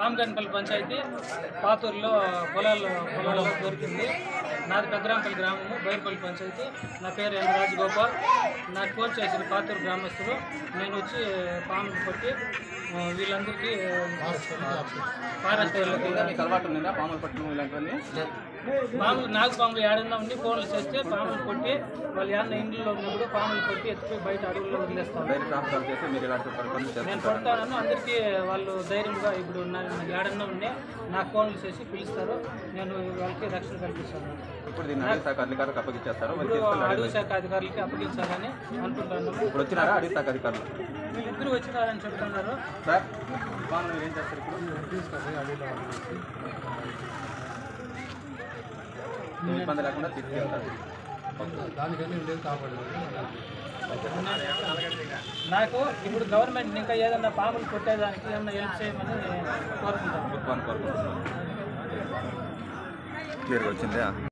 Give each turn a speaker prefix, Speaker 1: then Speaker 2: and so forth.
Speaker 1: పామగన్పల్లి పంచాయతీ పాతూరులో పొలాల్లో పొలాల్లో దొరికింది నాది పెద్దరాంపల్లి గ్రామము బైర్పల్లి పంచాయతీ నా పేరు ఎన్ రాజగోపాల్ నాకు ఫోన్ చేసిన పాతూరు గ్రామస్తులు నేను వచ్చి పాములు కొట్టి ఆ, వీళ్ళందరికీ ఫారెస్ట్ వాళ్ళకి
Speaker 2: మీకు అలవాటు ఉందా పాములు పట్టడం ఇలాంటివన్నీ
Speaker 1: పాములు నాగు పాములు ఏడన్నా ఉండి ఫోన్లు చేస్తే పాములు కొట్టి వాళ్ళు ఏమన్నా ఇంట్లో ఉన్నప్పుడు పాములు కొట్టి ఎత్తుకుపోయి బయట అడవుల్లో వదిలేస్తాను
Speaker 2: డైరెక్ట్ ఆఫ్టర్ చేసి మీరు ఇలాంటి పనులు
Speaker 1: నేను
Speaker 2: చేస్తారు
Speaker 1: కొడతానని అందరికీ వాళ్ళు ధైర్యంగా ఇప్పుడు నా ఏడన్నా ఉండే నాకు ఫోన్లు చేసి పిలుస్తారు నేను వాళ్ళకి రక్షణ కల్పిస్తాను
Speaker 2: ఇప్పుడు దీన్ని అడవి శాఖ అధికారులకు అప్పగించేస్తారు మరి
Speaker 1: ఇప్పుడు
Speaker 2: తీసుకెళ్ళి
Speaker 1: అడవి శాఖ అధికారులకి అప్పగించాలని అనుకుంటున్నాము
Speaker 2: ఇప్పుడు వచ్చినారా అడవి శాఖ అధికారులు
Speaker 1: వీళ్ళిద్దరూ వచ్చినారని చెప్తున్నారు
Speaker 2: సార్ పాములు మీరు ఏం చేస్తారు ఇప్పుడు ఏమి ఇబ్బంది లేకుండా తీసుకెళ్తారు
Speaker 1: నాకు ఇప్పుడు గవర్నమెంట్ ఇంకా ఏదన్నా పాములు కొట్టేదానికి ఏమన్నా హెల్ప్ చేయమని కోరుకుంటాను
Speaker 2: ప్రభుత్వానికి కోరుకుంటున్నాను క్లియర్గా వచ్చిందా